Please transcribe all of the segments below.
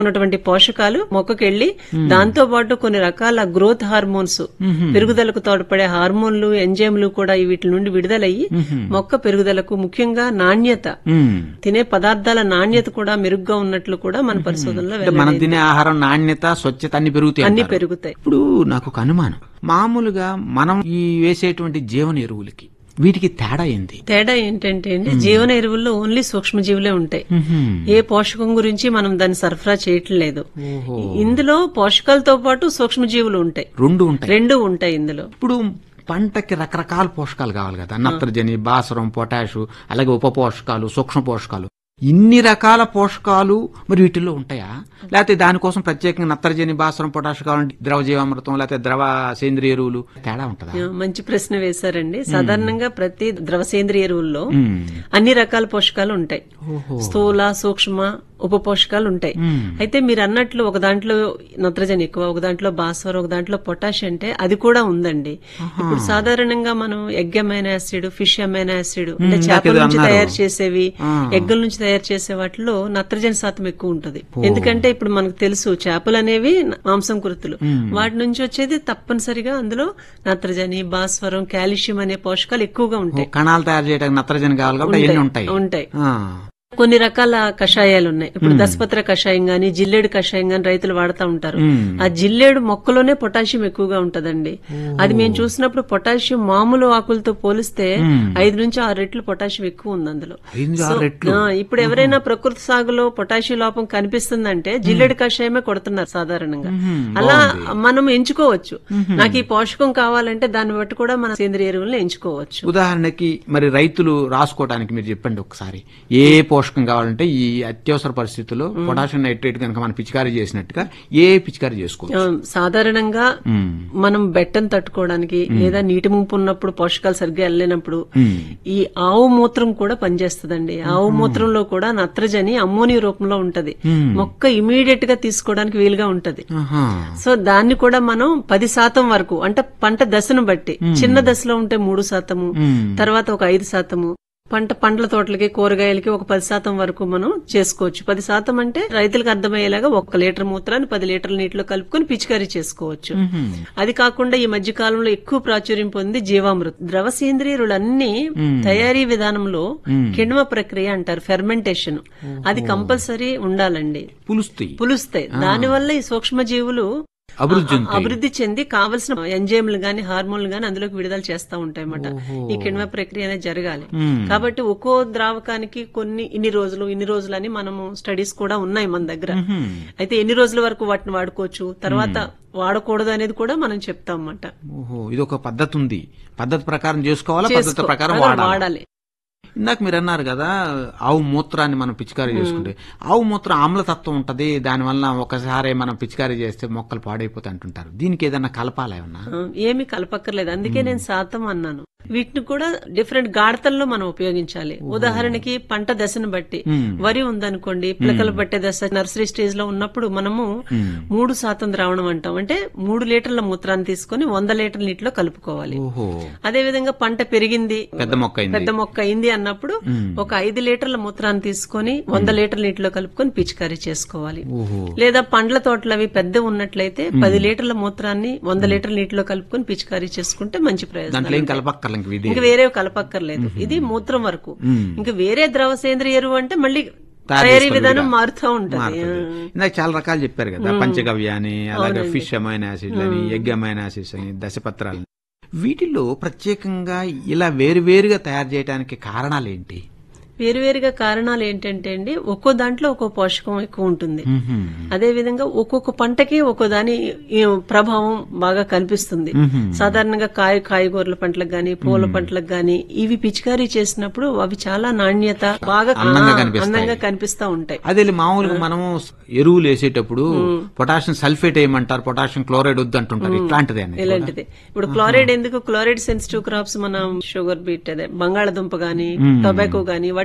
ఉన్నటువంటి పోషకాలు మొక్కకి వెళ్లి దాంతో పాటు కొన్ని రకాల గ్రోత్ హార్మోన్స్ పెరుగుదలకు తోడ్పడే హార్మోన్లు ఎంజైమ్లు కూడా వీటి నుండి విడుదలయ్యి మొక్క పెరుగుదలకు ముఖ్యంగా నాణ్యత మ్మ్. తినే పదార్థాల నాణ్యత కూడా మెరుగ్గా ఉన్నట్లు కూడా మన పరిశోధనలో అంటే మనం తినే ఆహారం నాణ్యత స్వచ్ఛత అన్ని పెరుగుతాయి అన్ని అంటారు. పెరుగుతాయి ఇప్పుడు నాకు ఒక అనుమానం మామూలుగా మనం ఈ వేసేటువంటి జీవన ఎరువులకి వీటికి తేడా ఏంది తేడా ఏంటంటే అండి జీవన ఎరువుల్లో ఓన్లీ సూక్ష్మజీవులే ఉంటాయి ఏ పోషకం గురించి మనం దాన్ని సరఫరా చేయట్లేదు ఓహో. ఇందులో పోషకాలతో పాటు సూక్ష్మజీవులు ఉంటాయి రెండు ఉంటాయి రెండు ఉంటాయి ఇందులో ఇప్పుడు పంటకి రకరకాల పోషకాలు కావాలి కదా నత్రజని భాస్వరం పొటాషు అలాగే ఉప పోషకాలు సూక్ష్మ పోషకాలు ఇన్ని రకాల పోషకాలు మరి వీటిల్లో ఉంటాయా లేకపోతే దానికోసం ప్రత్యేకంగా నత్రజని భాస్వరం పొటాషు కావాలంటే ద్రవ జీవామృతం లేకపోతే ద్రవ సేంద్రియ ఎరువులు తేడా ఉంటుందా ఆ, మంచి ప్రశ్న వేశారండి సాధారణంగా ప్రతి ద్రవ సేంద్రియ ఎరువుల్లో మ్మ్. అన్ని రకాల పోషకాలు ఉంటాయి ఓహో. స్థూల సూక్ష్మ ఉప పోషకాలు ఉంటాయి మ్మ్. అయితే మీరు అన్నట్లు ఒక దాంట్లో నత్రజని ఎక్కువ ఒక దాంట్లో భాస్వరం ఒక దాంట్లో పొటాష్ అంటే అది కూడా ఉందండి ఇప్పుడు సాధారణంగా మనం egg amino acid fish amino acid అంటే చేపల ఏదో నుంచి అన్నారు. తయారు చేసేవి ఆ. ఎగ్గుల నుంచి తయారు చేసే వాటిలో నత్రజని శాతం ఎక్కువ ఉంటుంది ఎందుకంటే ఇప్పుడు మనకు తెలుసు చేపలు అనేవి మాంసం కృతులు వాటి నుంచి వచ్చేది తప్పనిసరిగా అందులో నత్రజని భాస్వరం కాల్షియం అనే పోషకాలు ఎక్కువగా ఓ, ఉంటాయి కణాలు తయారు చేయడానికి నత్రజని కావాలి కాబట్టి ఎన్ని ఉంటాయి ఉంటాయి ఆ. కొన్ని రకాల కషాయాలు ఉన్నాయి ఇప్పుడు దశపత్ర కషాయం గాని జిల్లేడు కషాయం గాని రైతులు వాడుతూ ఉంటారు మ్మ్. ఆ జిల్లేడు మొక్కలోనే పొటాషియం ఎక్కువగా ఉంటదండి అది మేము చూసినప్పుడు పొటాషియం మామూలు ఆకులతో పోలిస్తే ఐదు నుంచి ఆరు రెట్లు పొటాషియం ఎక్కువ ఉంది అందులో ఐదు నుంచి ఆరు సో, రెట్లు ఆ, ఇప్పుడు ఎవరైనా ప్రకృతి సాగులో పొటాషియం లోపం కనిపిస్తుందంటే జిల్లెడు కషాయమే కొడుతున్నారు సాధారణంగా అలా మనం ఎంచుకోవచ్చు నాకు ఈ పోషకం కావాలంటే దాన్ని బట్టి కూడా మన సేంద్రియ ఎరువులను ఎంచుకోవచ్చు ఉదాహరణకి మరి రైతులు రాసుకోవడానికి మీరు చెప్పండి ఒకసారి ఏ పోషకం కావాలంటే ఈ అత్యవసర పరిస్థితుల్లో పొటాషియం నైట్రేట్ కనుక మనం పిచికారీ చేసినట్టుగా ఏ పిచికారీ చేసుకోవచ్చు ఆ, సాధారణంగా మ్మ్. మనం బెట్టను తట్టుకోవడానికి లేదా నీటి ముంపు ఉన్నప్పుడు పోషకాలు సరిగ్గా వెళ్ళలేనప్పుడు మ్మ్. ఈ ఆవు మూత్రం కూడా పనిచేస్తుందండి ఆవు మూత్రంలో కూడా నత్రజని అమ్మోనియా రూపంలో ఉంటది మొక్క ఇమీడియట్ గా తీసుకోవడానికి వీలుగా ఉంటది ఆహా. సో దాన్ని కూడా మనం పది శాతం వరకు అంటే పంట దశను బట్టి చిన్న దశలో ఉంటే మూడు శాతము తర్వాత ఒక ఐదు శాతము పంట పండ్ల తోటలకి కూరగాయలకి ఒక పది శాతం వరకు మనం చేసుకోవచ్చు పది శాతం అంటే రైతులకు అర్థమయ్యేలాగా ఒక లీటర్ మూత్రాన్ని పది లీటర్ల నీటిలో కలుపుకొని పిచికారీ చేసుకోవచ్చు అది కాకుండా ఈ మధ్య కాలంలో ఎక్కువ ప్రాచుర్యం పొంది జీవామృతం ద్రవ సేంద్రియులన్నీ తయారీ విధానంలో కిణ్వ ప్రక్రియ అంటారు ఫెర్మెంటేషన్ అది కంపల్సరీ ఉండాలండి పులుస్తాయి పులుస్తాయి దానివల్ల ఈ సూక్ష్మజీవులు అభివృద్ధి ఆ- చెందుతాయి. అభివృద్ధి చెంది కావలసిన ఎంజైమ్లు గాని హార్మోన్లు గాని అందులోకి విడుదల చేస్తా ఉంటాయి అన్నమాట ఈ కిణ్వ ప్రక్రియ అనేది జరగాలి కాబట్టి ఒక్కో ద్రావకానికి కొన్ని ఇన్ని రోజులు ఇన్ని రోజులు అని మనము స్టడీస్ కూడా ఉన్నాయి మన దగ్గర అయితే ఎన్ని రోజుల వరకు వాటిని వాడుకోవచ్చు తర్వాత వాడకూడదు అనేది కూడా మనం చెప్తాం అన్నమాట ఓహో ఇది ఒక పద్ధతి ఉంది పద్ధతి ప్రకారం చేసుకోవాలా పద్ధతి చేసుకో- ప్రకారం అలా వాడాలి వాడాలి ఇందాక మీరు అన్నారు కదా ఆవు మూత్రాన్ని మనం పిచికారీ చేసుకుంటే ఆవు మూత్రం ఆమ్లతత్వం ఉంటది దానివల్ల ఒకసారి మనం పిచికారీ చేస్తే మొక్కలు పాడైపోతాయి అంటుంటారు దీనికి ఏదన్నా కలపాలా ఏమన్నా ఆ, ఏమీ కలపక్కర్లేదు అందుకే నేను శాతం అన్నాను వీటిని కూడా డిఫరెంట్ గాఢతల్లో మనం ఉపయోగించాలి ఉదాహరణకి పంట దశను బట్టి వరి ఉందనుకోండి పిలకలు పట్టే దశ నర్సరీ స్టేజ్ లో ఉన్నప్పుడు మనము మూడు శాతం ద్రావణం అంటాం అంటే మూడు లీటర్ల మూత్రాన్ని తీసుకొని వంద లీటర్ల నీటిలో కలుపుకోవాలి ఓహో అదే విధంగా పంట పెరిగింది పెద్ద మొక్క అయింది పెద్ద మొక్క అయింది అన్నప్పుడు ఒక ఐదు లీటర్ల మూత్రాన్ని తీసుకొని వంద లీటర్ల నీటిలో కలుపుకొని పిచికారీ చేసుకోవాలి ఓహో లేదా పండ్ల తోటలు అవి పెద్ద ఉన్నట్లయితే పది లీటర్ల మూత్రాన్ని వంద లీటర్ల నీటిలో కలుపుకొని పిచికారీ చేసుకుంటే మంచి ప్రయోజనం దాంట్లో ఏం కలపక్కర్లేదు ఇంక ఇది ఇంకా వేరే కలపక్కర్లేదు ఇది మూత్రం వరకు ఇంకా వేరే ద్రవ సేంద్రియ ఎరువు అంటే మళ్ళీ తయారు తయారీ చేసుకునే విధానం విధానం. మారుతూ ఉంటది మారుతుంది. ఇందాక చాలా రకాలు చెప్పారు కదా పంచగవ్య అని అలాగే ఫిష్ అమైన్ యాసిడ్ అని ఎగ్ అమైన్ యాసిడ్స్ అని దశపత్రాలు వీటిల్లో ప్రత్యేకంగా ఇలా వేరువేరుగా తయారు చేయడానికి కారణాలు ఏంటి వేరువేరుగా కారణాలు ఏంటంటే అండి ఒక్కో దాంట్లో ఒక్కో పోషకం ఎక్కువ ఉంటుంది అదే విధంగా ఒక్కొక్క పంటకి ఒక్కో దాని ఈ ప్రభావం బాగా కనిపిస్తుంది సాధారణంగా కాయ కాయగూరల పంటలకు గాని పూల పంటలకు గాని ఇవి పిచికారీ చేసినప్పుడు అవి చాలా నాణ్యత బాగా అందంగా ఆ, కనిపిస్తాయి. అందంగా కనిపిస్తా ఉంటాయి అదే మామూలుగా మనము ఎరువులు వేసేటప్పుడు పొటాషియం సల్ఫేట్ వేయమంటారు పొటాషియం క్లోరైడ్ వద్దు అంటుంటారు ఇట్లాంటిదే అనేది ఇలాంటిది ఇప్పుడు క్లోరైడ్ ఎందుకు క్లోరైడ్ సెన్సిటివ్ క్రాప్స్ మనం షుగర్ బీట్ అదే బంగాళదుంప గాని టొబాకో గాని వాటిలో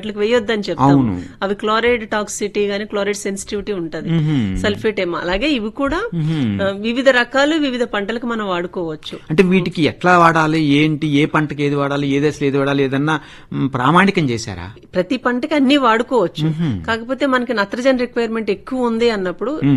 వాటికి వేయొద్దని చెప్తాం అవును. అవి క్లోరైడ్ టాక్సిటీ గానీ క్లోరైడ్ సెన్సిటివిటీ ఉంటది సల్ఫేట్ ఏమో అలాగే ఇవి కూడా ఆ, వివిధ రకాలు వివిధ పంటలకు మనం వాడుకోవచ్చు అంటే వీటికి ఎట్లా వాడాలి ఏంటి ఏ పంటకి ఏది వాడాలి ఏ దశలో ఏది వాడాలి ఏదన్నా మ్, ప్రామాణికం చేశారా ప్రతి పంటకి అన్ని వాడుకోవచ్చు కాకపోతే మనకి నత్రజని రిక్వైర్మెంట్ ఎక్కువ ఉంది అన్నప్పుడు